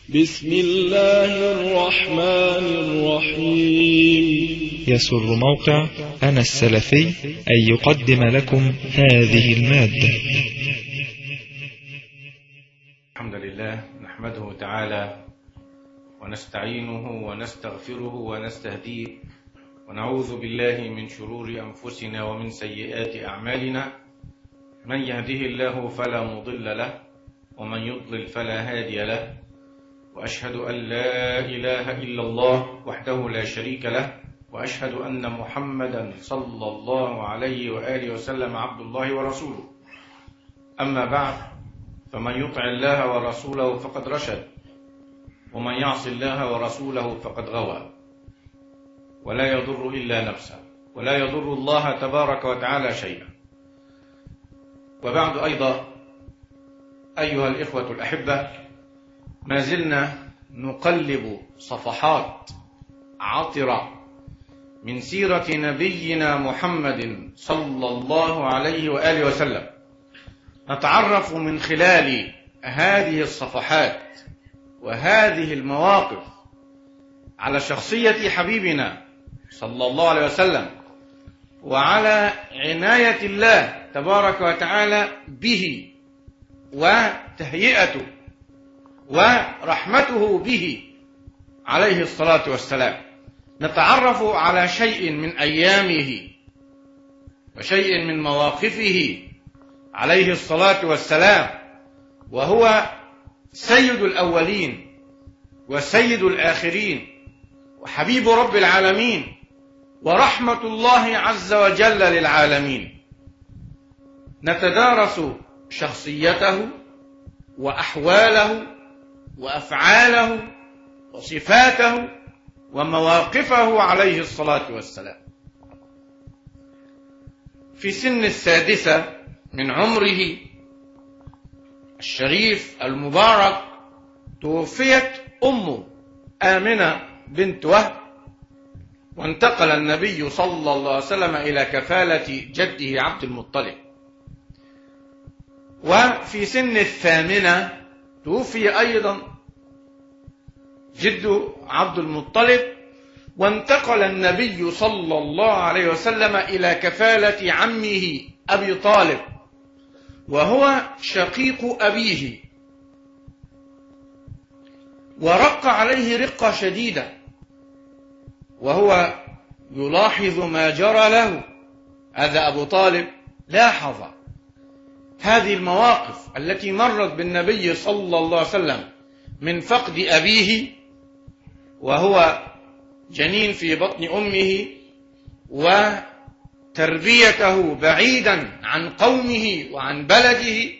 بسم الله الرحمن الرحيم يسر موقع أنا السلفي أن يقدم لكم هذه المادة الحمد لله نحمده تعالى ونستعينه ونستغفره ونستهديه ونعوذ بالله من شرور أنفسنا ومن سيئات أعمالنا من يهده الله فلا مضل له ومن يضلل فلا هادي له وأشهد أن لا إله إلا الله وحده لا شريك له وأشهد أن محمدا صلى الله عليه وآله وسلم عبد الله ورسوله أما بعد فمن يطع الله ورسوله فقد رشد ومن يعص الله ورسوله فقد غوى ولا يضر إلا نفسه ولا يضر الله تبارك وتعالى شيئا وبعد أيضا أيها الإخوة الأحبة ما زلنا نقلب صفحات عطرة من سيرة نبينا محمد صلى الله عليه وآله وسلم نتعرف من خلال هذه الصفحات وهذه المواقف على شخصية حبيبنا صلى الله عليه وسلم وعلى عناية الله تبارك وتعالى به وتهيئته ورحمته به عليه الصلاة والسلام نتعرف على شيء من أيامه وشيء من مواقفه عليه الصلاة والسلام وهو سيد الأولين وسيد الآخرين وحبيب رب العالمين ورحمة الله عز وجل للعالمين نتدارس شخصيته وأحواله وأفعاله وصفاته ومواقفه عليه الصلاة والسلام في سن السادسة من عمره الشريف المبارك توفيت أمه آمنة بنت وهب وانتقل النبي صلى الله عليه وسلم إلى كفالة جده عبد المطلب وفي سن الثامنة توفي أيضا جد عبد المطلب وانتقل النبي صلى الله عليه وسلم إلى كفالة عمه أبي طالب وهو شقيق أبيه ورق عليه رقة شديدة وهو يلاحظ ما جرى له هذا أبو طالب لاحظ هذه المواقف التي مرت بالنبي صلى الله عليه وسلم من فقد أبيه وهو جنين في بطن أمه وتربيته بعيدا عن قومه وعن بلده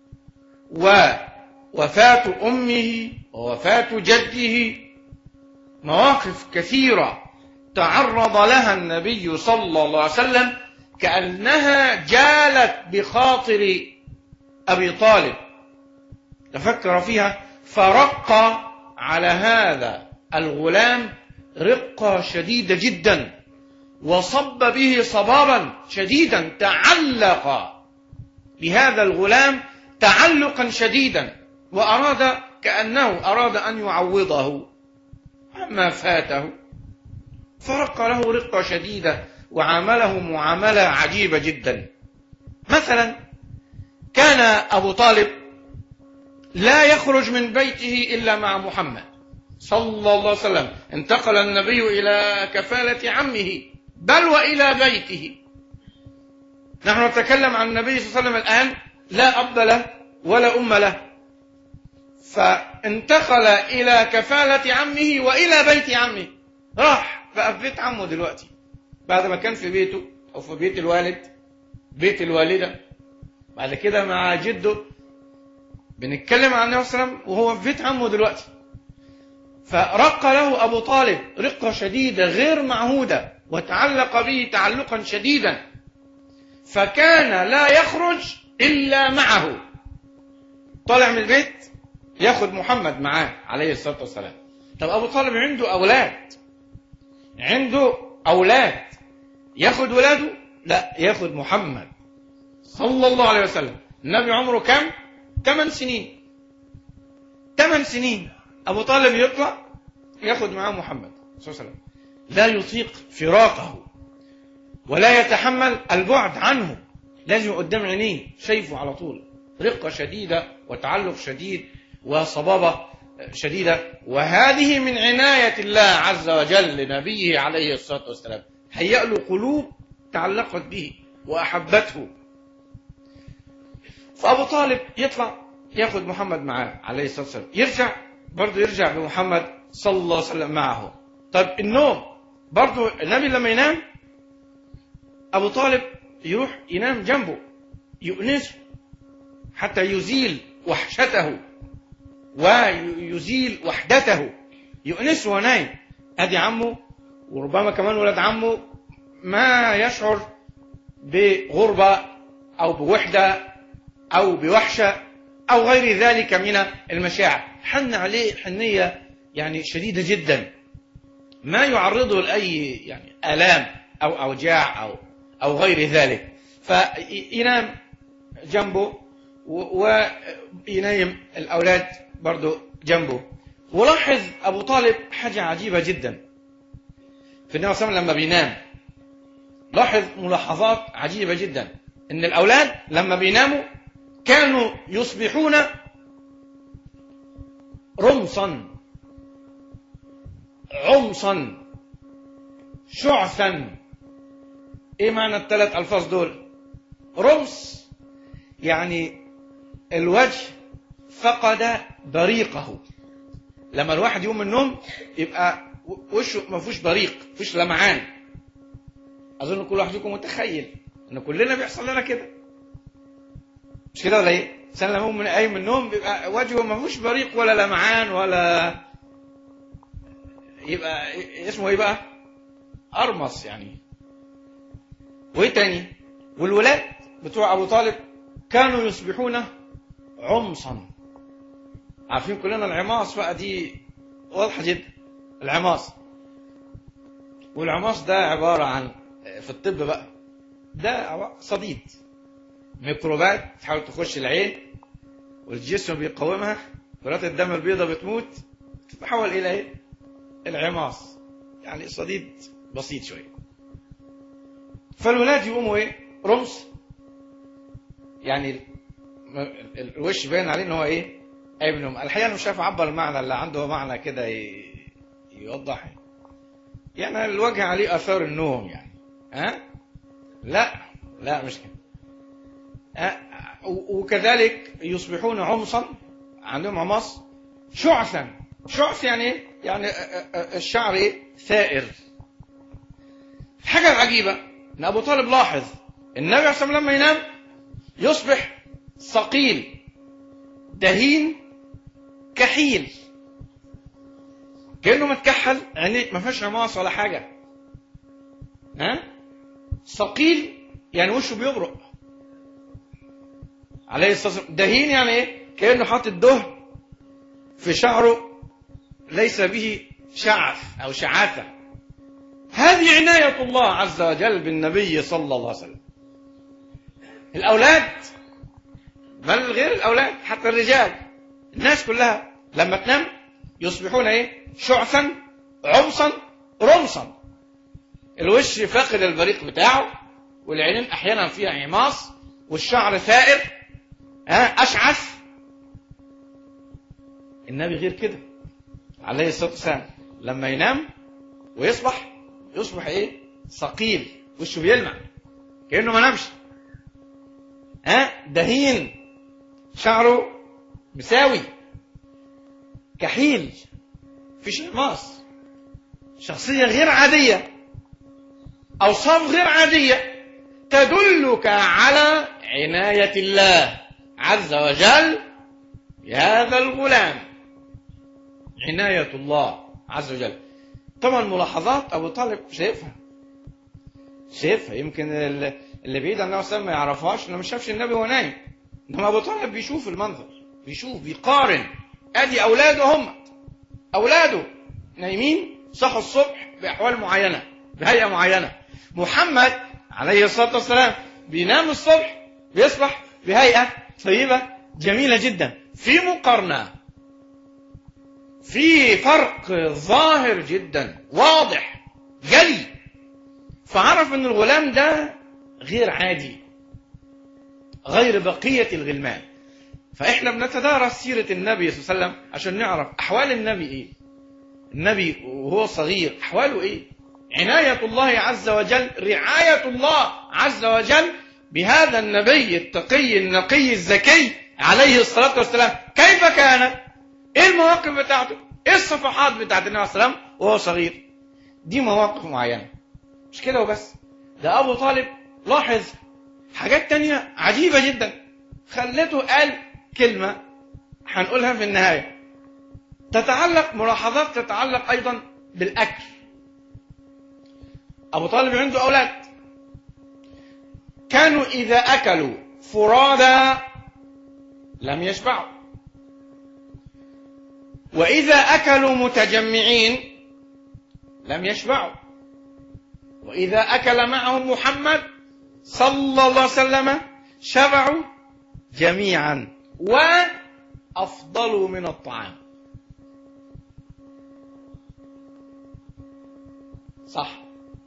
ووفاة أمه ووفاة جده مواقف كثيرة تعرض لها النبي صلى الله عليه وسلم كأنها جالت بخاطر أبي طالب تفكر فيها فرق على هذا الغلام رقة شديدة جدا وصب به صبابا شديدا تعلق بهذا الغلام تعلقا شديدا وأراد كأنه أراد أن يعوضه عما فاته فرق له رقة شديدة وعامله معاملة عجيبة جدا مثلا كان أبو طالب لا يخرج من بيته إلا مع محمد صلى الله عليه وسلم انتقل النبي إلى كفالة عمه بل وإلى بيته نحن نتكلم عن النبي صلى الله عليه وسلم الآن لا أب له ولا أم له فانتقل إلى كفالة عمه وإلى بيت عمه راح بقى في بيت عمه دلوقتي بعد ما كان في بيته أو في بيت الوالد بيت الوالدة بعد كده مع جده بنتكلم عن النبي صلى الله عليه وسلم وهو في بيت عمه دلوقتي فرق له أبو طالب رقة شديدة غير معهودة وتعلق به تعلقا شديدا فكان لا يخرج إلا معه طالع من البيت ياخد محمد معاه عليه الصلاة والسلام طب أبو طالب عنده أولاد عنده أولاد ياخد ولاده لا ياخد محمد صلى الله عليه وسلم النبي عمره كم ثمان سنين ثمان سنين ابو طالب يطلع ياخد معاه محمد صلى الله عليه وسلم لا يطيق فراقه ولا يتحمل البعد عنه لازم قدام عينيه شايفه على طول رقة شديدة وتعلق شديد وصبابة شديدة وهذه من عناية الله عز وجل لنبيه عليه الصلاة والسلام هيأ له قلوب تعلقت به وأحبته فأبو طالب يطلع ياخد محمد معاه عليه الصلاة والسلام يرجع برضه يرجع بمحمد صلى الله عليه وسلم معه طيب النوم برضه النبي لما ينام أبو طالب يروح ينام جنبه يؤنسه حتى يزيل وحشته ويزيل وحدته يؤنسه وهو نايم ادي عمه وربما كمان ولد عمه ما يشعر بغربة أو بوحدة أو بوحشة أو غير ذلك من المشاعر حن عليه حنية يعني شديدة جدا ما يعرضه لأي يعني آلام أو أوجاع أو أو غير ذلك فينام جنبه وينام الأولاد برضه جنبه ولاحظ أبو طالب حاجة عجيبة جدا في النبي صلى الله عليه وسلم لما بينام لاحظ ملاحظات عجيبة جدا إن الأولاد لما بيناموا كانوا يصبحون رمصا عمصا شعثا ايه معنى الثلاث الفاظ دول رمص يعني الوجه فقد بريقه لما الواحد يقوم من النوم يبقى وشه ما فيهوش بريق ما فيهوش لمعان اظن كل واحد فيكم متخيل ان كلنا بيحصل لنا كده مش كده ولا ايه؟ الانسان لما يقوم من قايم من النوم بيبقى وجهه ما فيهوش بريق ولا لمعان ولا يبقى اسمه ايه بقى؟ ارمص يعني وايه تاني؟ والولاد بتوع ابو طالب كانوا يصبحون عمصا عارفين كلنا العماص بقى دي واضحه جدا العماص والعماص ده عباره عن في الطب بقى ده صديد ميكروبات تحاول تخش العين والجسم بيقاومها كرات الدم البيضاء بتموت تتحول الى ايه؟ العماص يعني صديد بسيط شويه فالولاد يقوموا ايه؟ رمص يعني الوش باين عليه ان هو ايه؟ ابنهم الحقيقه انا مش عارف اعبر المعنى اللي عنده معنى كده يوضح يعني الوجه عليه اثار النوم يعني ها؟ لا لا مش كده وكذلك يصبحون عمصا عندهم عمص شعثا شعث يعني ايه؟ يعني الشعر ايه؟ ثائر الحاجة العجيبة ان ابو طالب لاحظ النبي عليه الصلاة لما ينام يصبح ثقيل دهين كحيل كأنه متكحل عينيه ما فيهاش عماص ولا حاجة ها ثقيل يعني وشه بيبرق عليه الصلاة والسلام دهين يعني ايه كأنه حاطط دهن في شعره ليس به شعث أو شعاثة هذه عناية الله عز وجل بالنبي صلى الله عليه وسلم الأولاد بل غير الأولاد حتى الرجال الناس كلها لما تنام يصبحون ايه شعثا عمصا رمصا الوش فاقد البريق بتاعه والعينين احيانا فيها عماص والشعر ثائر ها اشعث النبي غير كده عليه الصلاه والسلام لما ينام ويصبح يصبح ايه ثقيل وشه بيلمع كانه ما نامش ها دهين شعره مساوي كحيل فيش عماص شخصية غير عادية أوصاف غير عادية تدلك على عناية الله عز وجل بهذا الغلام عناية الله عز وجل طبعا ملاحظات أبو طالب شايفها شايفها يمكن اللي بعيد عن النبي ما يعرفهاش انه ما شافش النبي وهو نايم انما ابو طالب بيشوف المنظر بيشوف بيقارن ادي اولاده هم اولاده نايمين صحوا الصبح باحوال معينه بهيئه معينه محمد عليه الصلاه والسلام بينام الصبح بيصبح بهيئه طيبه جميله جدا في مقارنه في فرق ظاهر جدا واضح جلي فعرف ان الغلام ده غير عادي غير بقية الغلمان فاحنا بنتدارس سيرة النبي صلى الله عليه وسلم عشان نعرف احوال النبي ايه النبي وهو صغير احواله ايه عناية الله عز وجل رعاية الله عز وجل بهذا النبي التقي النقي الزكي عليه الصلاة والسلام كيف كان ايه المواقف بتاعته ايه الصفحات بتاعت النبي صلى الله عليه وسلم وهو صغير دي مواقف معينة مش كده وبس ده ابو طالب لاحظ حاجات تانية عجيبة جدا خلته قال كلمة هنقولها في النهاية تتعلق ملاحظات تتعلق أيضا بالأكل أبو طالب عنده أولاد كانوا إذا أكلوا فرادا لم يشبعوا وإذا أكلوا متجمعين لم يشبعوا وإذا أكل معهم محمد صلى الله عليه وسلم شبعوا جميعا وأفضلوا من الطعام صح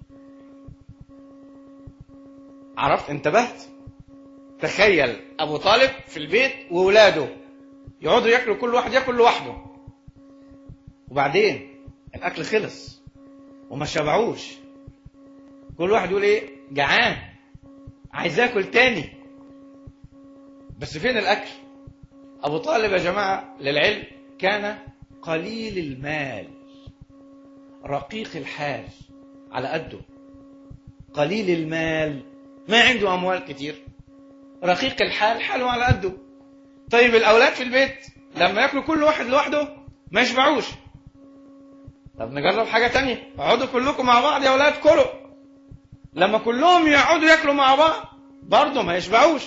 عرفت انتبهت تخيل ابو طالب في البيت وولاده يقعدوا ياكلوا كل واحد ياكل لوحده وبعدين الاكل خلص وما شبعوش كل واحد يقول ايه جعان عايز اكل تاني بس فين الاكل ابو طالب يا جماعه للعلم كان قليل المال رقيق الحال على قده قليل المال ما عنده اموال كتير رقيق الحال حاله على قده طيب الاولاد في البيت لما ياكلوا كل واحد لوحده ما يشبعوش طب نجرب حاجه تانية اقعدوا كلكم مع بعض يا اولاد كلوا لما كلهم يقعدوا ياكلوا مع بعض برضه ما يشبعوش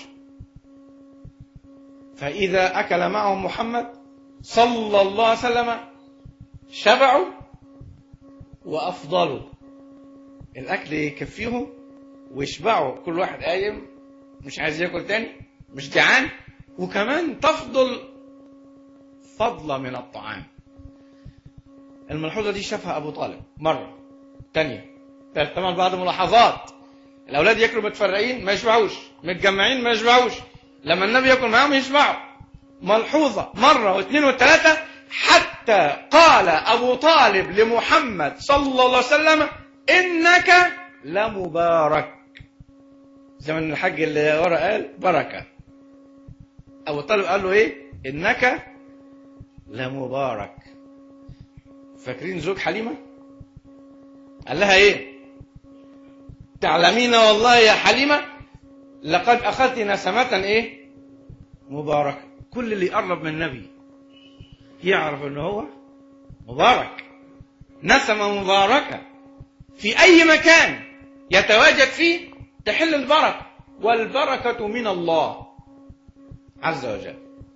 فاذا اكل معهم محمد صلى الله عليه وسلم شبعوا وافضلوا الاكل يكفيهم ويشبعوا كل واحد قايم مش عايز ياكل تاني مش جعان وكمان تفضل فضلة من الطعام الملحوظة دي شافها أبو طالب مرة تانية طبعا بعد ملاحظات الأولاد ياكلوا متفرقين ما يشبعوش متجمعين ما يشبعوش لما النبي ياكل معاهم يشبعوا ملحوظة مرة واثنين وثلاثة حتى قال أبو طالب لمحمد صلى الله عليه وسلم إنك لمبارك زي ما الحاج اللي ورا قال بركة أبو طالب قال له إيه إنك لمبارك فاكرين زوج حليمة قال لها إيه تعلمين والله يا حليمة لقد أخذت نسمة إيه مباركة كل اللي يقرب من النبي يعرف ان هو مبارك نسمة مباركة في أي مكان يتواجد فيه تحل البركة والبركة من الله عز وجل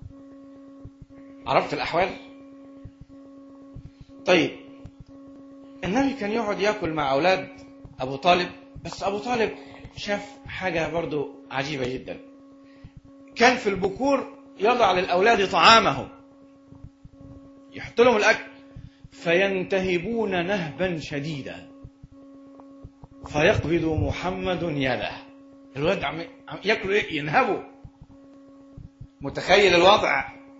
عرفت الأحوال طيب النبي كان يقعد ياكل مع أولاد أبو طالب بس أبو طالب شاف حاجة برضو عجيبة جدا كان في البكور يضع للأولاد طعامهم يحط لهم الأكل فينتهبون نهبا شديدا فيقبض محمد يده الولد عم ياكلوا ايه ينهبوا متخيل الوضع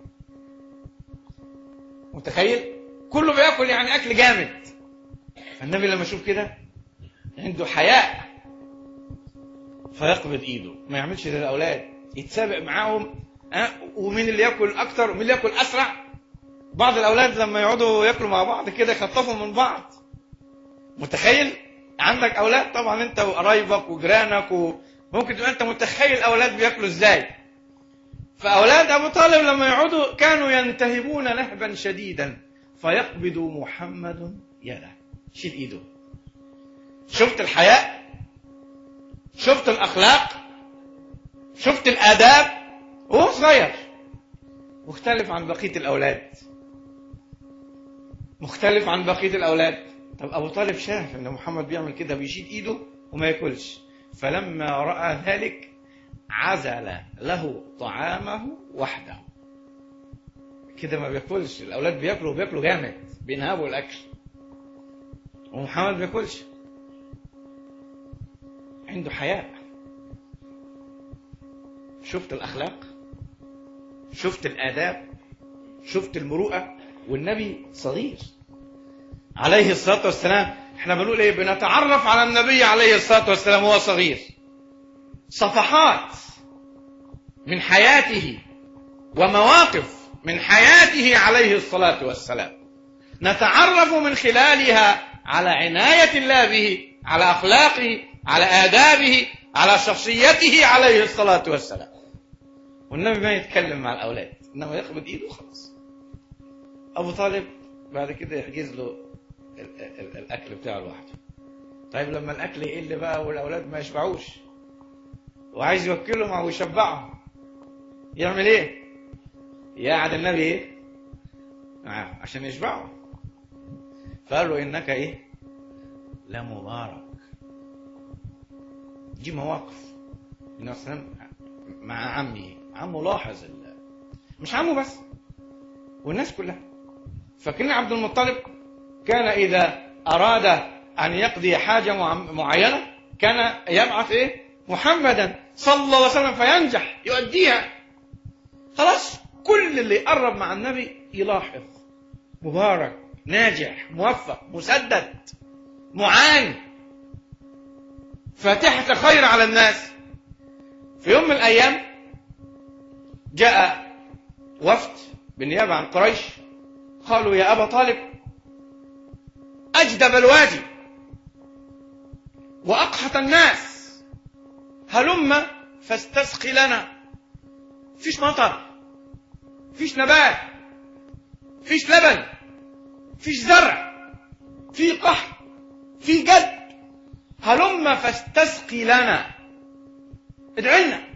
متخيل كله بياكل يعني اكل جامد فالنبي لما يشوف كده عنده حياء فيقبض ايده ما يعملش زي الاولاد يتسابق معاهم أه؟ ومين اللي ياكل اكتر ومين اللي ياكل اسرع بعض الاولاد لما يقعدوا ياكلوا مع بعض كده يخطفوا من بعض متخيل عندك اولاد طبعا انت وقرايبك وجيرانك وممكن تبقى انت متخيل اولاد بياكلوا ازاي فاولاد ابو طالب لما يقعدوا كانوا ينتهبون نهبا شديدا فيقبض محمد يده شيل ايده شفت الحياء شفت الاخلاق شفت الاداب وهو صغير مختلف عن بقيه الاولاد مختلف عن بقيه الاولاد طب ابو طالب شاف ان محمد بيعمل كده بيشيل ايده وما ياكلش فلما راى ذلك عزل له طعامه وحده كده ما بياكلش الاولاد بياكلوا وبياكلوا جامد بينهبوا الاكل ومحمد ما بياكلش عنده حياء شفت الاخلاق شفت الاداب شفت المروءه والنبي صغير عليه الصلاه والسلام احنا بنقول ايه بنتعرف على النبي عليه الصلاه والسلام وهو صغير صفحات من حياته ومواقف من حياته عليه الصلاه والسلام نتعرف من خلالها على عنايه الله به على اخلاقه على آدابه على شخصيته عليه الصلاة والسلام والنبي ما يتكلم مع الأولاد إنما ياخد إيده خلاص أبو طالب بعد كده يحجز له ال- ال- الأكل بتاعه لوحده طيب لما الأكل يقل بقى والأولاد ما يشبعوش وعايز يوكلهم أو يشبعهم يعمل إيه؟ يقعد النبي إيه؟ معاه عشان يشبعهم فقال له إنك إيه؟ لمبارك دي مواقف النبي صلى الله عليه وسلم مع عمه عمه لاحظ ال... مش عمه بس والناس كلها فكان عبد المطلب كان إذا أراد أن يقضي حاجة مع- معينة كان يبعث إيه محمدا صلى الله عليه وسلم فينجح يؤديها خلاص كل اللي يقرب مع النبي يلاحظ مبارك ناجح موفق مسدد معان فاتحة خير على الناس في يوم من الأيام جاء وفد بالنيابة عن قريش قالوا يا أبا طالب أجدب الوادي وأقحط الناس هلم فاستسقي لنا فيش مطر فيش نبات فيش لبن فيش زرع في قحط في جد هلم فاستسقي لنا ادعي لنا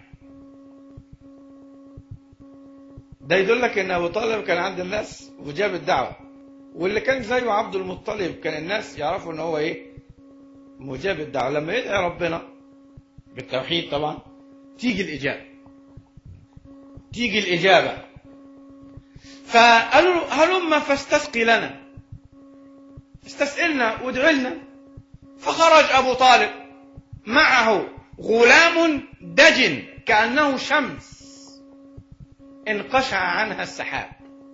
ده يدلك ان ابو طالب كان عند الناس مجاب الدعوه واللي كان زيه عبد المطلب كان الناس يعرفوا ان هو ايه مجاب الدعوه لما يدعي ربنا بالتوحيد طبعا تيجي الاجابه تيجي الاجابه فقالوا له هلم فاستسقي لنا استسقلنا وادعي لنا فخرج أبو طالب معه غلام دجن كأنه شمس انقشع عنها السحاب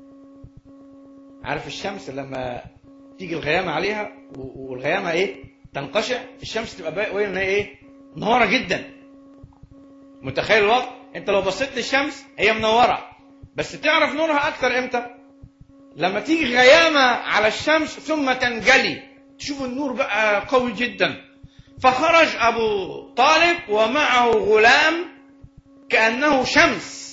عارف الشمس لما تيجي الغيامة عليها و- والغيامة ايه تنقشع الشمس تبقى باقية انها ايه منورة جدا متخيل الوضع انت لو بصيت للشمس هي منورة بس تعرف نورها اكتر امتى لما تيجي غيامة على الشمس ثم تنجلي تشوف النور بقى قوي جدا فخرج أبو طالب ومعه غلام كأنه شمس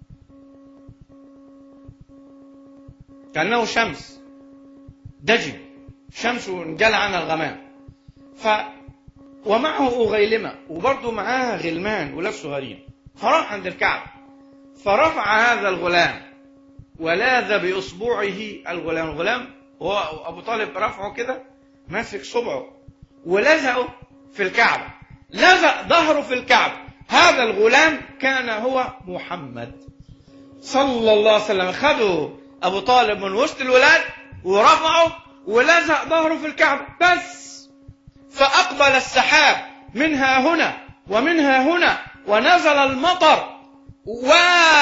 كأنه شمس دجن شمس انجلى عنها الغمام ف ومعه أغيلمة وبرضه معاها غلمان ولاد صغيرين فراح عند الكعبة فرفع هذا الغلام ولاذ بإصبعه الغلام الغلام هو أبو طالب رفعه كده ماسك صبعه ولزقه في الكعبة لزق ظهره في الكعبة هذا الغلام كان هو محمد صلى الله عليه وسلم خده أبو طالب من وسط الولاد ورفعه ولزق ظهره في الكعبة بس فأقبل السحاب منها هنا ومنها هنا ونزل المطر و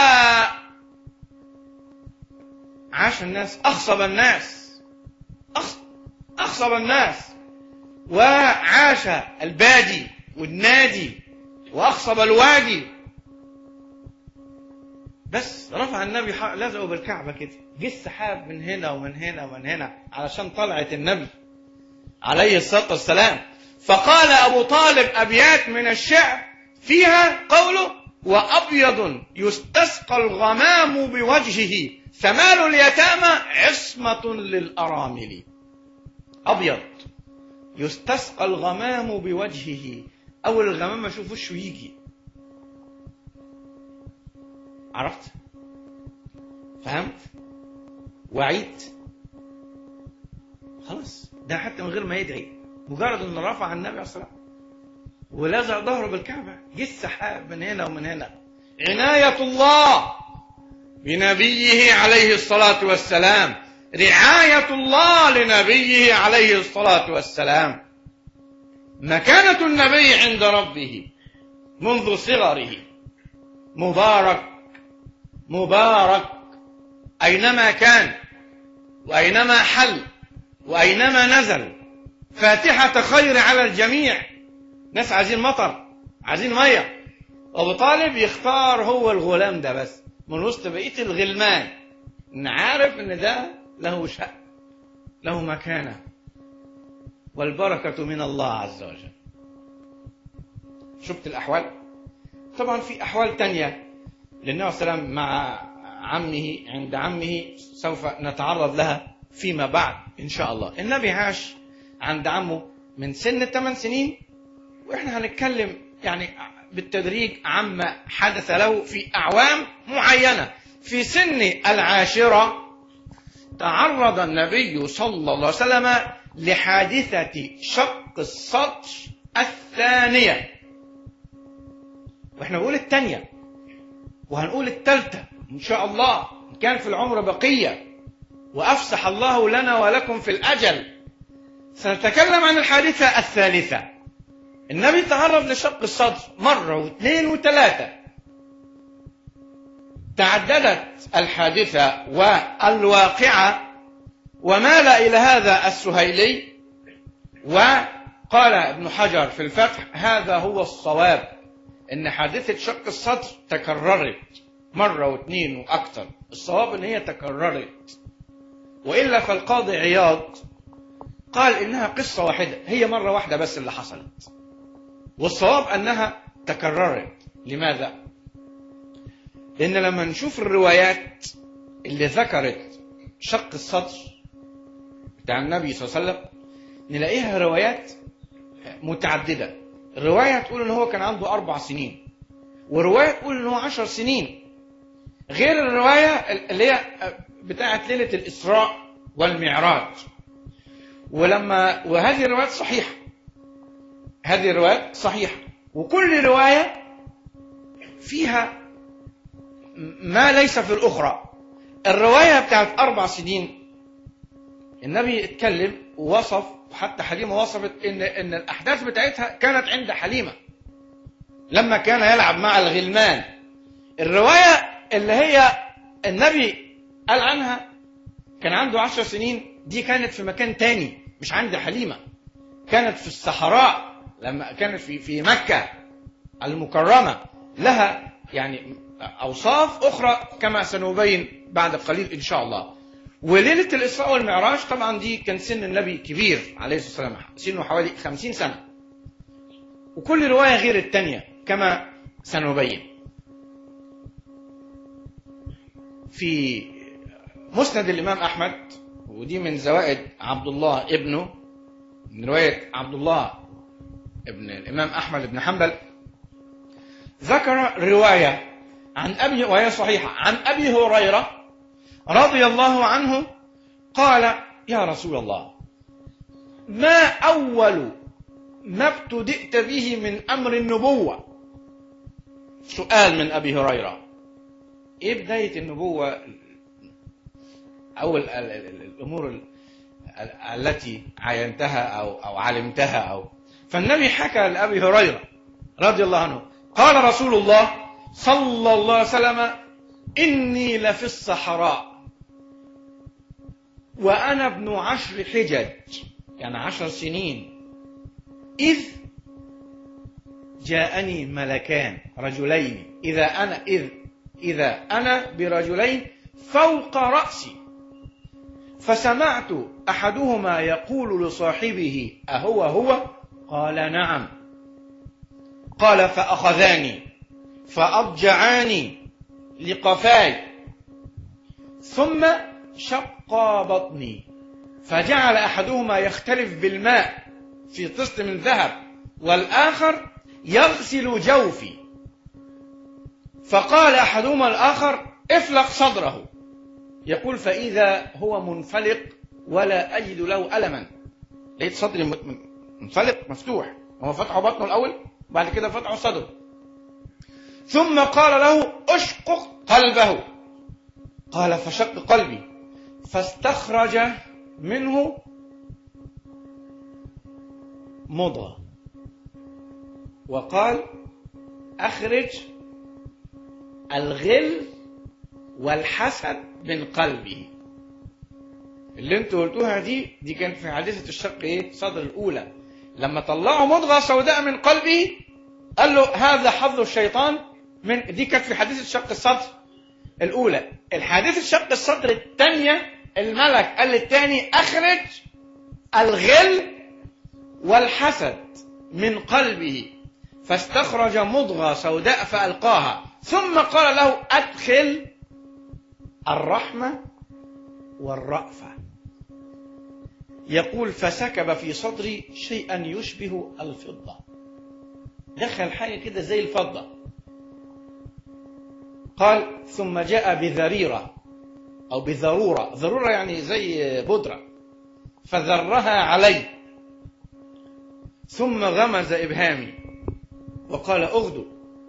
عاش الناس أخصب الناس أخ- أخصب الناس وعاش البادي والنادي وأخصب الوادي بس رفع النبي ح- لزقه بالكعبة كده جه السحاب من هنا ومن هنا ومن هنا علشان طلعت النبي عليه الصلاة والسلام فقال أبو طالب أبيات من الشعر فيها قوله وأبيض يستسقى الغمام بوجهه ثمال اليتامى عصمة للأرامل أبيض يستسقى الغمام بوجهه أول الغمام ما أشوف وشه يجي عرفت فهمت وعيد خلاص ده حتى من غير ما يدعي مجرد انه رفع النبي عليه الصلاه والسلام ولزق ظهره بالكعبه جه السحاب من هنا ومن هنا عنايه الله بنبيه عليه الصلاة والسلام رعاية الله لنبيه عليه الصلاة والسلام مكانة النبي عند ربه منذ صغره مبارك مبارك أينما كان وأينما حل وأينما نزل فاتحة خير على الجميع ناس عايزين مطر عايزين مية أبو طالب يختار هو الغلام ده بس من وسط بقية الغلمان إن عارف إن ده له شأن له مكانة والبركة من الله عز وجل شفت الأحوال طبعا في أحوال تانية للنبي صلى الله عليه وسلم مع عمه عند عمه سوف نتعرض لها فيما بعد إن شاء الله النبي عاش عند عمه من سن الثمان سنين وإحنا هنتكلم يعني بالتدريج عما حدث له في أعوام معينة في سن العاشرة تعرض النبي صلى الله عليه وسلم لحادثة شق الصدر الثانية واحنا بنقول الثانية وهنقول الثالثة إن شاء الله إن كان في العمر بقية وأفسح الله لنا ولكم في الأجل سنتكلم عن الحادثة الثالثة النبي تعرض لشق الصدر مرة واثنين وثلاثة تعددت الحادثة والواقعة ومال إلى هذا السهيلي وقال ابن حجر في الفتح هذا هو الصواب إن حادثة شق الصدر تكررت مرة واثنين وأكثر الصواب إن هي تكررت وإلا فالقاضي عياض قال إنها قصة واحدة هي مرة واحدة بس اللي حصلت والصواب أنها تكررت لماذا؟ لأن لما نشوف الروايات اللي ذكرت شق الصدر بتاع النبي صلى الله عليه وسلم نلاقيها روايات متعددة الرواية تقول إن هو كان عنده أربع سنين ورواية تقول إن هو عشر سنين غير الرواية اللي هي بتاعت ليلة الإسراء والمعراج ولما وهذه الروايات صحيحة هذه الروايات صحيحة وكل رواية فيها ما ليس في الأخرى الرواية بتاعت أربع سنين النبي اتكلم ووصف وحتى حليمة وصفت إن إن الأحداث بتاعتها كانت عند حليمة لما كان يلعب مع الغلمان الرواية اللي هي النبي قال عنها كان عنده عشر سنين دي كانت في مكان تاني مش عند حليمة كانت في الصحراء لما كانت في في مكة المكرمة لها يعني أوصاف أخرى كما سنبين بعد قليل إن شاء الله وليلة الإسراء والمعراج طبعا دي كان سن النبي كبير عليه الصلاة والسلام سنه حوالي خمسين سنة وكل رواية غير التانية كما سنبين في مسند الإمام أحمد ودي من زوائد عبد الله ابنه من رواية عبد الله ابن الإمام أحمد بن حنبل ذكر رواية عن أبي وهي صحيحة عن أبي هريرة رضي الله عنه قال يا رسول الله ما أول ما ابتدئت به من أمر النبوة سؤال من أبي هريرة إيه بداية النبوة أو ال- ال- ال- الأمور ال- ال- التي عاينتها أو أو علمتها أو فالنبي حكى لأبي هريرة رضي الله عنه قال رسول الله صلى الله عليه وسلم إني لفي الصحراء وأنا ابن عشر حجج يعني عشر سنين إذ جاءني ملكان رجلين إذا أنا إذ إذا أنا برجلين فوق رأسي فسمعت أحدهما يقول لصاحبه أهو هو قال نعم قال فأخذاني فأضجعاني لقفاي ثم شق بطني فجعل أحدهما يختلف بالماء في طست من ذهب والآخر يغسل جوفي فقال أحدهما الآخر افلق صدره يقول فإذا هو منفلق ولا أجد له ألما لقيت صدري م- منفلق مفتوح هو فتحه بطنه الأول بعد كده فتحه صدره ثم قال له اشقق قلبه قال فشق قلبي فاستخرج منه مضغة وقال أخرج الغل والحسد من قلبه اللي انتوا قلتوها دي دي كانت في حادثة الشق ايه صدر الأولى لما طلعوا مضغة سوداء من قلبه قال له هذا حظ الشيطان من دي كانت في حادثة شق الصدر الأولى الحادثة شق الصدر الثانية الملك قال للثاني أخرج الغل والحسد من قلبه فاستخرج مضغة سوداء فألقاها ثم قال له أدخل الرحمة والرأفة يقول فسكب في صدري شيئا يشبه الفضة دخل حاجة كده زي الفضة قال ثم جاء بذريرة أو بذرورة ذرورة يعني زي بودرة فذرها علي ثم غمز إبهامي وقال أغدو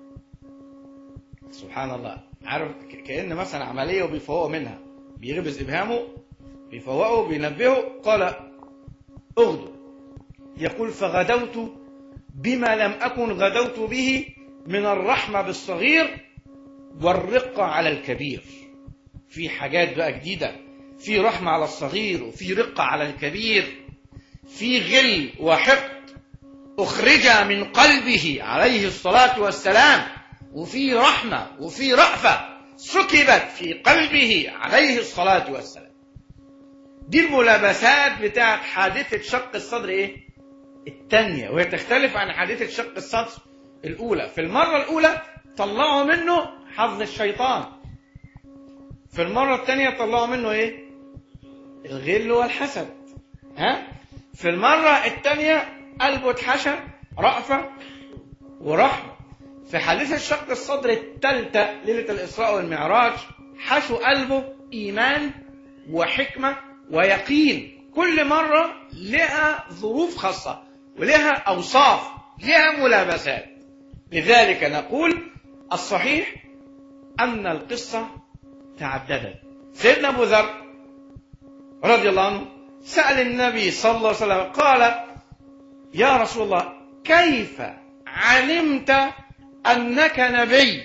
سبحان الله عارف كأن مثلا عملية وبيفوقوا منها بيغمز إبهامه بيفوقه بينبهه قال اغدو يقول فغدوت بما لم أكن غدوت به من الرحمة بالصغير والرقة على الكبير في حاجات بقى جديدة في رحمة على الصغير وفي رقة على الكبير في غل وحقد أخرج من قلبه عليه الصلاة والسلام وفي رحمة وفي رأفة سكبت في قلبه عليه الصلاة والسلام دي الملابسات بتاعت حادثة شق الصدر ايه التانية وهي تختلف عن حادثة شق الصدر الأولى في المرة الأولى طلعوا منه حظ الشيطان في المرة الثانية طلعوا منه ايه الغل والحسد ها في المرة الثانية قلبه اتحشى رأفة ورحمة في حادثة شق الصدر الثالثة ليلة الإسراء والمعراج حشو قلبه إيمان وحكمة ويقين كل مرة لها ظروف خاصة ولها أوصاف لها ملابسات لذلك نقول الصحيح أن القصة تعددت سيدنا أبو ذر رضي الله عنه سأل النبي صلى الله عليه وسلم قال يا رسول الله كيف علمت أنك نبي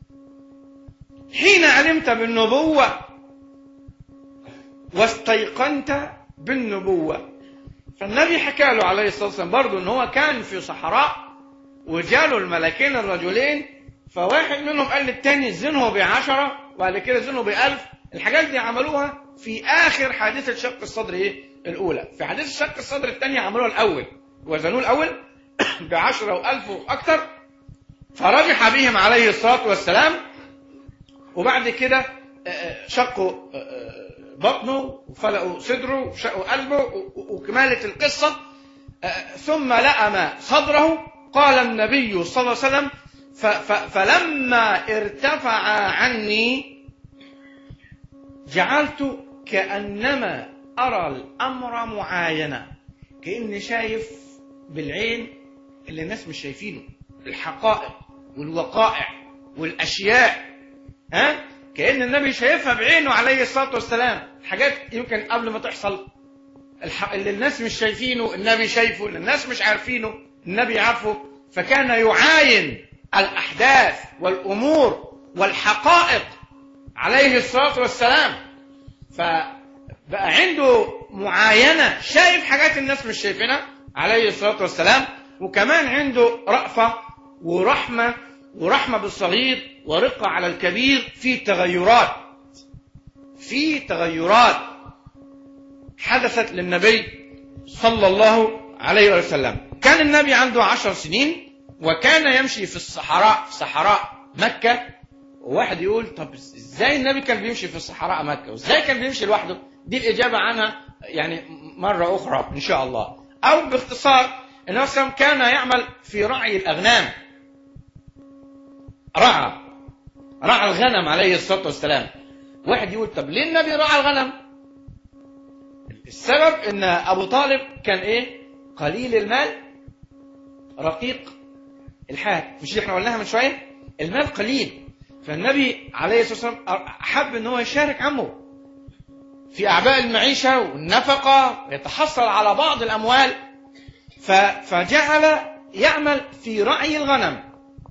حين علمت بالنبوة واستيقنت بالنبوة فالنبي حكى له عليه الصلاة والسلام برضه ان هو كان في صحراء وجاله الملكين الرجلين فواحد منهم قال للتاني زنه بعشرة وبعد كده زنه بألف الحاجات دي عملوها في آخر حادثة شق الصدر إيه؟ الأولى في حادثة شق الصدر الثانية عملوها الأول وزنوه الأول بعشرة وألف وأكثر فرجح بهم عليه الصلاة والسلام وبعد كده شقوا بطنه وفلقوا صدره وشقوا قلبه وكمالة القصة ثم لأم صدره قال النبي صلى الله عليه وسلم فلما ارتفع عني جعلت كأنما أرى الأمر معاينة كأني شايف بالعين اللي الناس مش شايفينه الحقائق والوقائع والأشياء ها كأن النبي شايفها بعينه عليه الصلاة والسلام حاجات يمكن قبل ما تحصل اللي الناس مش شايفينه النبي شايفه اللي الناس مش عارفينه النبي عارفه فكان يعاين الأحداث والأمور والحقائق عليه الصلاة والسلام فبقى عنده معاينة شايف حاجات الناس مش شايفينها عليه الصلاة والسلام وكمان عنده رأفة ورحمة ورحمة بالصغير ورقة على الكبير في تغيرات في تغيرات حدثت للنبي صلى الله عليه وسلم كان النبي عنده عشر سنين وكان يمشي في الصحراء في صحراء مكة وواحد يقول طب ازاي النبي كان بيمشي في الصحراء مكة وازاي كان بيمشي لوحده دي الإجابة عنها يعني مرة أخرى إن شاء الله أو باختصار النبي صلى الله عليه وسلم كان يعمل في رعي الأغنام رعى رعى الغنم عليه الصلاة والسلام واحد يقول طب ليه النبي رعى الغنم السبب ان ابو طالب كان ايه قليل المال رقيق الحال مش اللي احنا قلناها من شويه المال قليل فالنبي عليه الصلاة والسلام أحب أن هو يشارك عمه في أعباء المعيشة والنفقة ويتحصل على بعض الأموال ف- فجعل يعمل في رعي الغنم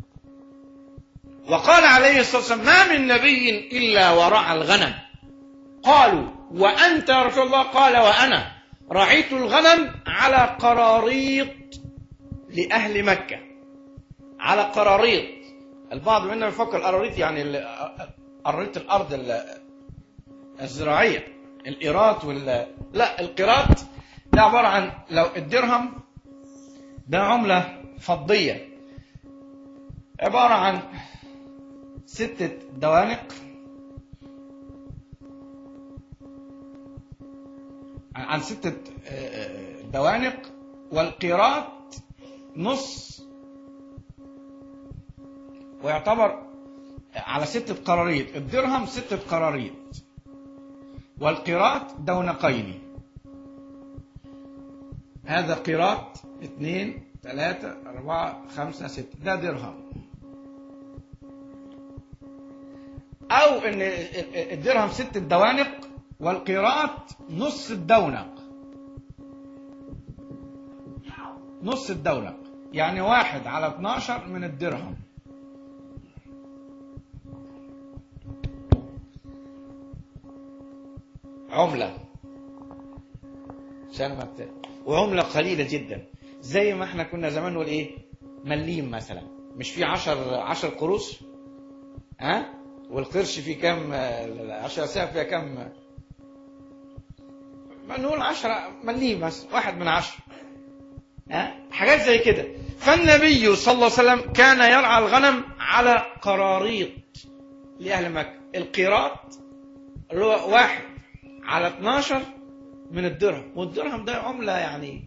وقال عليه الصلاة والسلام ما من نبي إلا ورعى الغنم قالوا وأنت يا رسول الله قال وأنا رعيت الغنم على قراريط لأهل مكة على قراريط البعض منا يفكر القراريط يعني ال- قراريط الأرض ال- الزراعية الإيرات وال لا القيراط ده عبارة عن لو الدرهم ده عملة فضية عبارة عن ستة دوانق عن ستة آه، دوانق والقيراط نص ويعتبر على ستة قراريط الدرهم ستة قراريط والقيراط دونقين هذا قيراط اثنين ثلاثة أربعة خمسة ستة ده درهم أو إن الدرهم ست دوانق والقيراط نص الدونق نص الدونق يعني واحد على 12 من الدرهم عملة عشان ما ت- وعملة قليلة جدا زي ما احنا كنا زمان نقول ايه مليم مثلا مش في عشر عشر قروش ها والقرش فيه كام آه، عشر ساعة فيها كام ما نقول عشرة مليم مثلا واحد من عشرة ها حاجات زي كده فالنبي صلى الله عليه وسلم كان يرعى الغنم على قراريط لأهل مكة القيراط اللي هو واحد على 12 من الدرهم والدرهم ده عملة يعني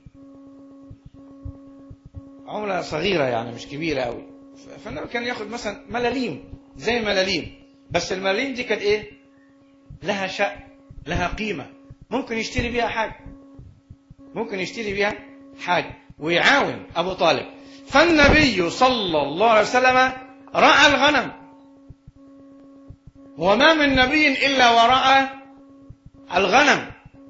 عملة صغيرة يعني مش كبيرة قوي فالنبي كان ياخد مثلا ملاليم زي ملاليم بس الملاليم دي كانت ايه لها شأن لها قيمة ممكن يشتري بيها حاجة ممكن يشتري بيها حاجة ويعاون أبو طالب فالنبي صلى الله عليه وسلم رعى الغنم وما من نبي إلا ورعى الغنم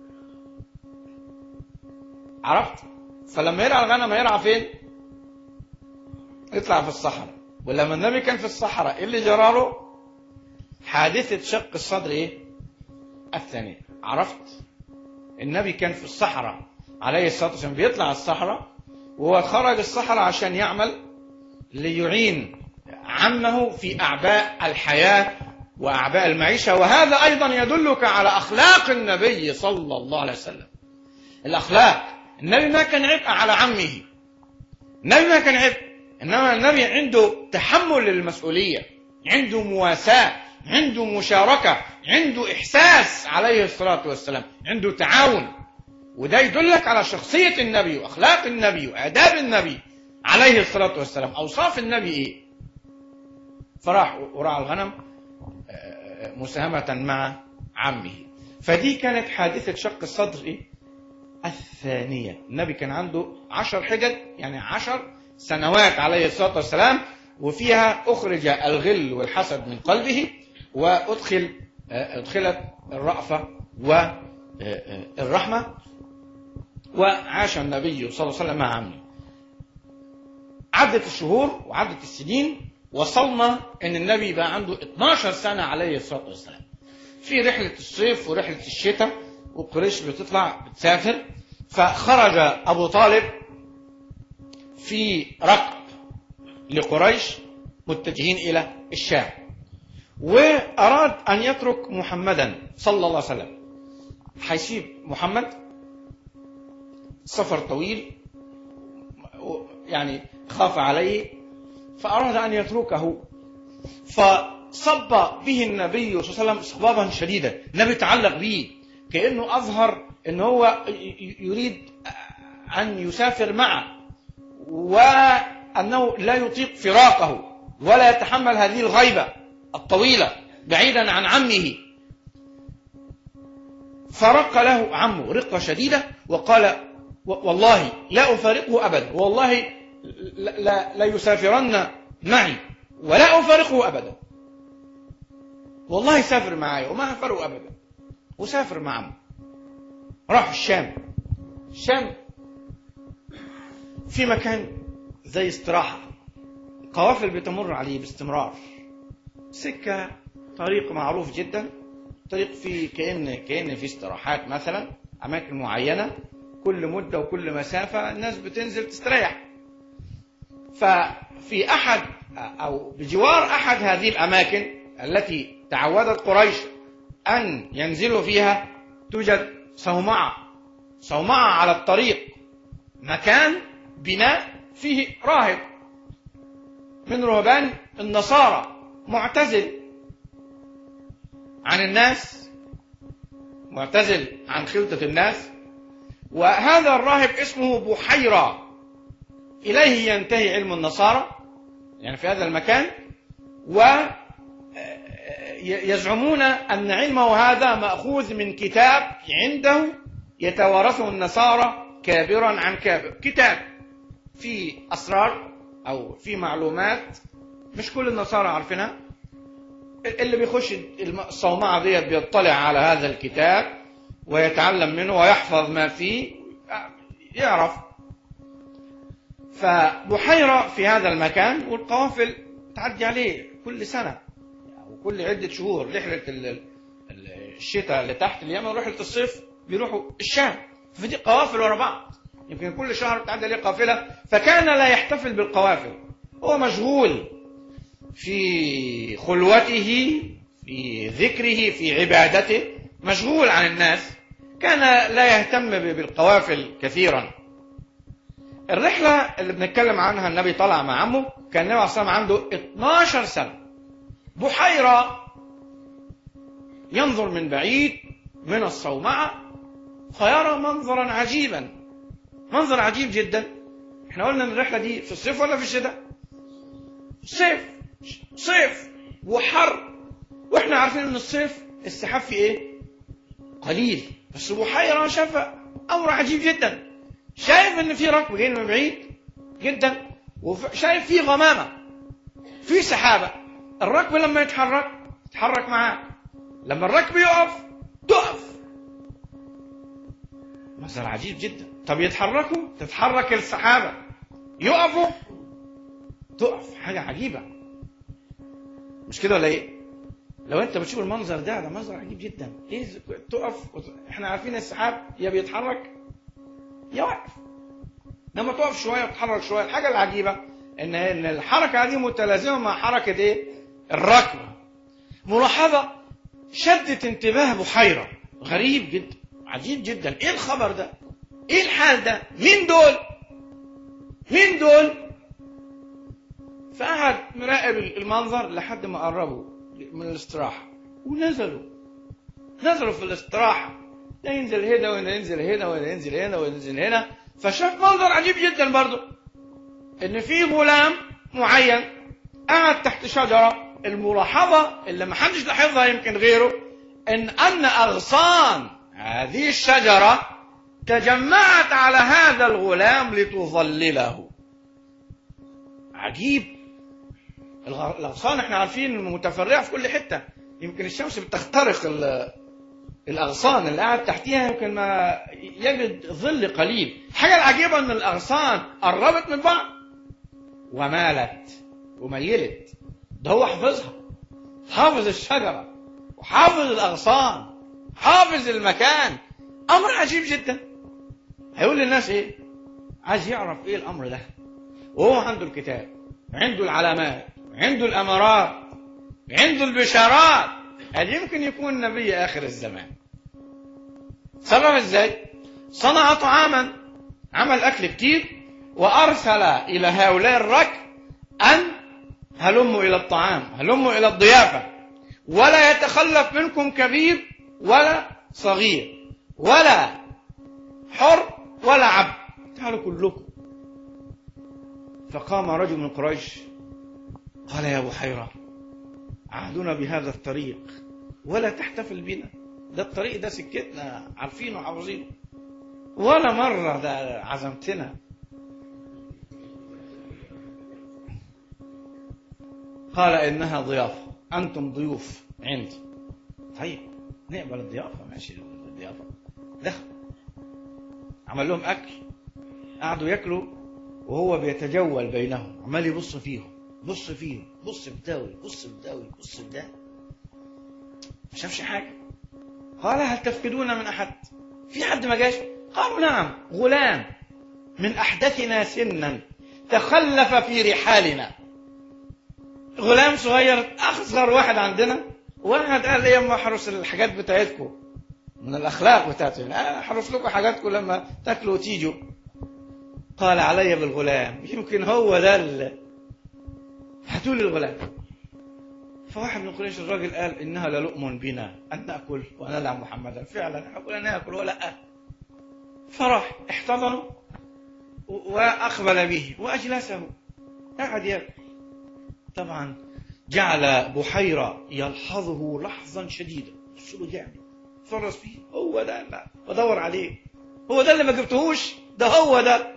عرفت فلما يرعى الغنم هيرعى فين يطلع في الصحراء ولما النبي كان في الصحراء ايه اللي جراله حادثة شق الصدر ايه الثانية عرفت النبي كان في الصحراء عليه الصلاة والسلام بيطلع الصحراء وهو خرج الصحراء عشان يعمل ليعين عمه في أعباء الحياة وأعباء المعيشة وهذا أيضا يدلك على أخلاق النبي صلى الله عليه وسلم الأخلاق النبي ما كان عبء على عمه النبي ما كان عبء إنما النبي عنده تحمل للمسؤولية عنده مواساة عنده مشاركة عنده إحساس عليه الصلاة والسلام عنده تعاون وده يدلك على شخصية النبي وأخلاق النبي وآداب النبي عليه الصلاة والسلام أوصاف النبي إيه فراح ورعى الغنم آه، مساهمة مع عمه فدي كانت حادثة شق الصدر إيه الثانية النبي كان عنده عشر حجج يعني عشر سنوات عليه الصلاة والسلام وفيها أخرج الغل والحسد من قلبه وأدخل آه، أدخلت الرأفة والرحمة وعاش النبي صلى الله عليه وسلم مع عمه عدت الشهور وعدت السنين وصلنا ان النبي بقى عنده 12 سنة عليه الصلاة والسلام في رحلة الصيف ورحلة الشتاء وقريش بتطلع بتسافر فخرج أبو طالب في ركب لقريش متجهين إلى الشام وأراد أن يترك محمدا صلى الله عليه وسلم هيسيب محمد سفر طويل يعني خاف عليه فأراد أن يتركه فصب به النبي صلى الله عليه وسلم صبابا شديدا النبي تعلق به كأنه أظهر أن هو يريد أن يسافر معه وأنه لا يطيق فراقه ولا يتحمل هذه الغيبة الطويلة بعيدا عن عمه فرق له عمه رقة شديدة وقال والله لا أفارقه أبدا والله لا, لا, لا يسافرن معي ولا أفارقه أبدا والله سافر معايا وما فرقوا ابدا وسافر معهم راح الشام الشام في مكان زي استراحة قوافل بتمر عليه باستمرار سكة طريق معروف جدا طريق فيه كأن كأن في استراحات مثلا أماكن معينة كل مدة وكل مسافة الناس بتنزل تستريح ففي أحد أو بجوار أحد هذه الأماكن التي تعودت قريش أن ينزلوا فيها توجد صومعة صومعة على الطريق مكان بناء فيه راهب من رهبان النصارى معتزل عن الناس معتزل عن خلطة الناس وهذا الراهب اسمه بحيرة إليه ينتهي علم النصارى يعني في هذا المكان و يزعمون أن علمه هذا مأخوذ من كتاب عنده يتوارثه النصارى كابرا عن كابر كتاب في أسرار أو في معلومات مش كل النصارى عارفينها اللي بيخش الصومعة ديت بيطلع على هذا الكتاب ويتعلم منه ويحفظ ما فيه يعرف فبحيرة في هذا المكان والقوافل تعدي عليه كل سنة وكل عدة شهور رحلة الشتاء اللي تحت اليمن ورحلة الصيف بيروحوا الشام فدي قوافل ورا بعض يمكن كل شهر تعدي عليه قافلة فكان لا يحتفل بالقوافل هو مشغول في خلوته في ذكره في عبادته مشغول عن الناس كان لا يهتم بالقوافل كثيرا الرحلة اللي بنتكلم عنها النبي طلع مع عمه كان النبي عليه عنده 12 سنة بحيرة ينظر من بعيد من الصومعة فيرى منظرا عجيبا منظر عجيب جدا احنا قلنا ان الرحلة دي في الصيف ولا في الشتاء صيف صيف وحر واحنا عارفين ان الصيف السحاب فيه ايه قليل بس بحيرة شاف امر عجيب جدا شايف ان في ركب جاي من بعيد جدا وشايف في غمامة في سحابة الركب لما يتحرك يتحرك معاه لما الركب يقف تقف منظر عجيب جدا طب يتحركوا تتحرك السحابة يقفوا تقف حاجة عجيبة مش كده ولا ايه لو انت بتشوف المنظر ده ده منظر عجيب جدا ايه تقف احنا عارفين السحاب يا بيتحرك يا واقف لما تقف شويه وتتحرك شويه الحاجه العجيبه ان ان الحركه دي متلازمه مع حركه ايه الركب ملاحظه شدت انتباه بحيره غريب جدا عجيب جدا ايه الخبر ده ايه الحال ده مين دول مين دول فقعد مراقب المنظر لحد ما قربوا من الاستراحة ونزلوا نزلوا في الاستراحة ده ينزل هنا ولا ينزل هنا ولا ينزل هنا ولا ينزل هنا فشاف منظر عجيب جدا برضه ان في غلام معين قاعد تحت شجرة الملاحظة اللي ما حدش لاحظها يمكن غيره ان ان اغصان هذه الشجرة تجمعت على هذا الغلام لتظلله عجيب الاغصان احنا عارفين متفرعه في كل حته يمكن الشمس بتخترق الاغصان اللي قاعد تحتيها يمكن ما يجد ظل قليل الحاجه العجيبه ان الاغصان قربت من بعض ومالت وميلت ده هو حافظها حافظ الشجره وحافظ الاغصان حافظ المكان امر عجيب جدا هيقول للناس ايه عايز يعرف ايه الامر ده وهو عنده الكتاب عنده العلامات عنده الامارات عنده البشارات هل يمكن يكون نبي اخر الزمان صرف ازاي صنع طعاما عمل اكل كتير وارسل الى هؤلاء الركب ان هلموا الى الطعام هلموا الى الضيافه ولا يتخلف منكم كبير ولا صغير ولا حر ولا عبد تعالوا كلكم فقام رجل من قريش قال يا بحيرة عهدنا بهذا الطريق ولا تحتفل بنا ده الطريق ده سكتنا عارفينه وحافظينه ولا مرة ده عزمتنا قال إنها ضيافة أنتم ضيوف عندي طيب نقبل الضيافة ماشي الضيافة دخل عمل لهم أكل قعدوا ياكلوا وهو بيتجول بينهم عمال يبص فيهم بص فيهم بص بداوي بص بداوي بص بدا ما شافش حاجة قال هل تفقدون من أحد في حد ما جاش قالوا نعم غلام من أحدثنا سنا تخلف في رحالنا غلام صغير أصغر واحد عندنا واحد قال لي اما احرس الحاجات بتاعتكم من الاخلاق بتاعتي انا احرس لكم حاجاتكم لما تاكلوا وتيجوا قال علي بالغلام يمكن هو ده ال... هاتوا لي الغلام فواحد من قريش الراجل قال انها للؤم بنا ان ناكل ونلعب محمدا فعلا حاولنا ناكل ولا فراح احتضنه واقبل به واجلسه قعد ياكل طبعا جعل بحيرة يلحظه لحظا شديدا بص له جامد فرس فيه هو ده لا بدور عليه هو ده اللي ما جبتهوش ده هو ده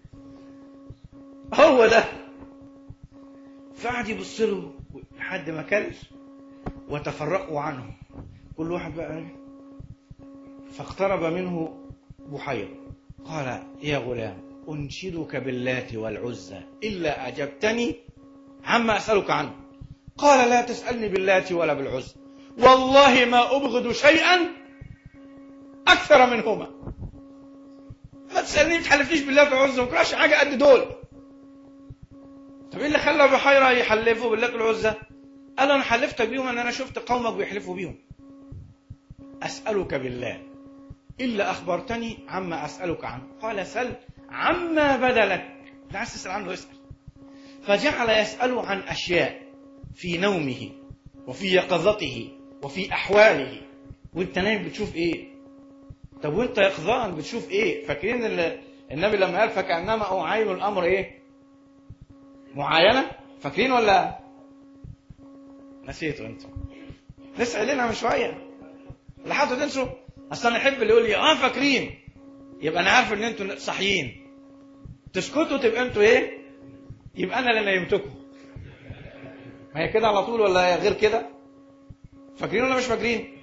هو ده فقعد يبص له لحد ما كلش وتفرقوا عنه كل واحد بقى فاقترب منه بحيرة قال يا غلام أنشدك باللات والعزى إلا أجبتني عما أسألك عنه قال لا تسألني باللات ولا بالعزى والله ما أبغض شيئا أكثر منهما ما تسألني ما تحلفنيش باللات والعزى ما كراش حاجة قد دول طب ايه اللي خلى بحيرة يحلفوا باللات والعزى قال انا حلفتك بيهم ان انا شفت قومك بيحلفوا بيهم اسألك بالله إلا أخبرتني عما أسألك عنه قال سل عما بدا لك لا عايز تسأل عنه اسأل فجعل يسأله عن أشياء في نومه وفي يقظته وفي أحواله وانت نايم بتشوف ايه طب وانت يقظان بتشوف ايه فاكرين ال- النبي لما قال فكأنما أعاين الأمر ايه معاينة فاكرين ولا نسيتوا انتوا لسه قايلينها من شوية لحد تنسوا اصل انا احب اللي يقول لي اه فاكرين يبقى انا عارف ان انتوا صاحيين تسكتوا تبقى انتوا ايه يبقى انا اللي نيمتكم ما هي كده على طول ولا غير كده فاكرين ولا مش فاكرين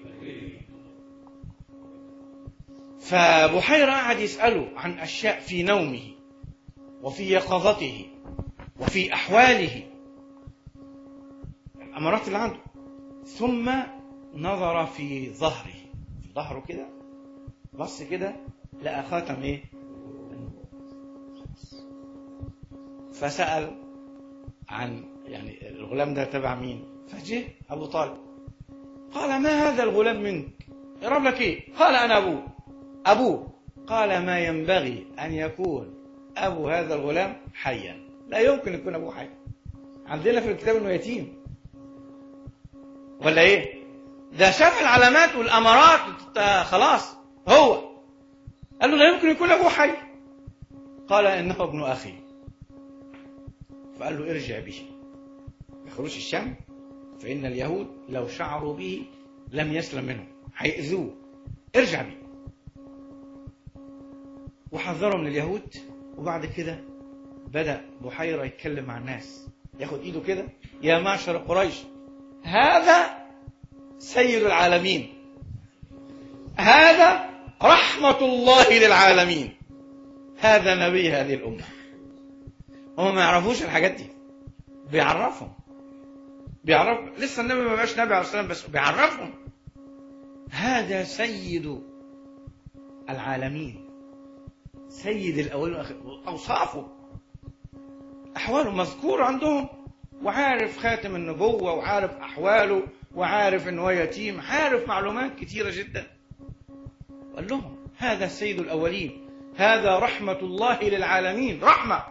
فبحيرة قعد يسأله عن أشياء في نومه وفي يقظته وفي أحواله الأمارات اللي عنده ثم نظر في ظهره في ظهره كده بص كده لقى خاتم ايه فسأل عن يعني الغلام ده تبع مين فجه أبو طالب قال ما هذا الغلام منك يرب لك ايه قال أنا أبوه أبوه قال ما ينبغي أن يكون أبو هذا الغلام حيا لا يمكن يكون أبوه حي عندنا في الكتاب إنه يتيم ولا إيه ده شاف العلامات والأمارات وت- خلاص هو قال له لا يمكن يكون أبوه حي قال إنه ابن أخي فقال له ارجع به بخروج الشام فإن اليهود لو شعروا به لم يسلم منهم هيأذوه ارجع به وحذروا من اليهود وبعد كده بدأ بحيرة يتكلم مع الناس ياخد ايده كده يا معشر قريش هذا سيد العالمين هذا رحمة الله للعالمين هذا نبي هذه الأمة هم ما يعرفوش الحاجات دي بيعرفهم بيعرف لسه النبي ما بقاش نبي عليه الصلاة والسلام بس بيعرفهم هذا سيد العالمين سيد الأولين والآخرين أوصافه أحواله مذكور عندهم وعارف خاتم النبوة وعارف أحواله وعارف إن هو يتيم عارف معلومات كتيرة جدا قال لهم هذا سيد الأولين هذا رحمة الله للعالمين رحمة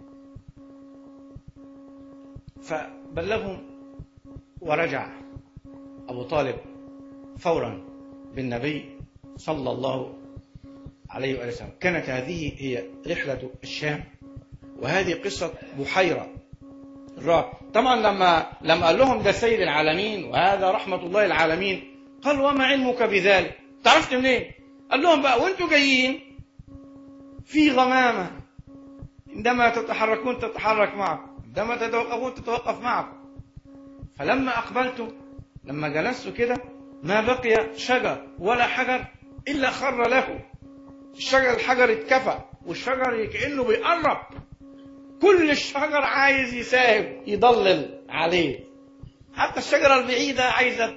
فبلغهم ورجع أبو طالب فورا بالنبي صلى الله عليه وآله وسلم كانت هذه هي رحلة الشام وهذه قصة بحيرة الراء طبعا لما لما قال لهم ده سيد العالمين وهذا رحمة الله العالمين قال وما علمك بذلك تعرفت منين قال لهم بقى وانتوا جايين في غمامة عندما تتحركون تتحرك معكم عندما تتوقفون تتوقف معكم فلما أقبلت لما جلست كده ما بقي شجر ولا حجر إلا خر له الشجر الحجر اتكفى والشجر كأنه بيقرب كل الشجر عايز يساهم يضلل عليه حتى الشجرة البعيدة عايزة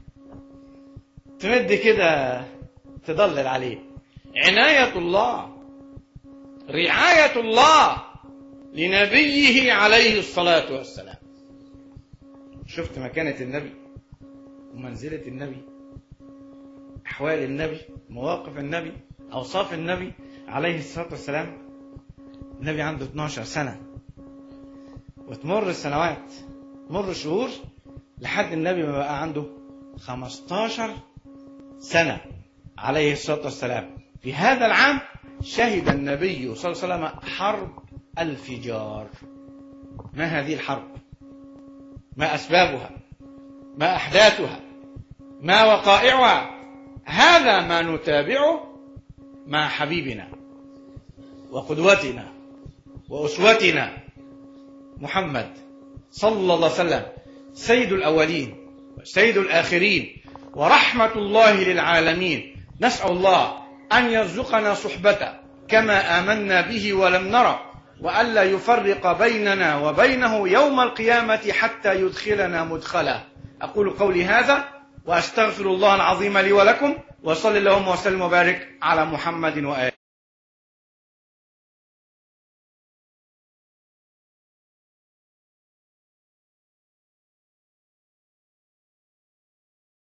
تمد كده تضلل عليه عناية الله رعاية الله لنبيه عليه الصلاة والسلام شفت مكانة النبي ومنزلة النبي أحوال النبي مواقف النبي أوصاف النبي عليه الصلاة والسلام النبي عنده 12 سنة وتمر السنوات تمر الشهور لحد النبي ما بقى عنده 15 سنة عليه الصلاة والسلام في هذا العام شهد النبي صلى الله عليه وسلم حرب الفجار ما هذه الحرب ما أسبابها ما أحداثها ما وقائعها هذا ما نتابعه مع حبيبنا وقدوتنا وأسوتنا محمد صلى الله عليه وسلم سيد الأولين وسيد الآخرين ورحمة الله للعالمين نسأل الله أن يرزقنا صحبته كما آمنا به ولم نرى وألا يفرق بيننا وبينه يوم القيامة حتى يدخلنا مدخلا أقول قولي هذا وأستغفر الله العظيم لي ولكم وصل اللهم وسلم وبارك على محمد وآله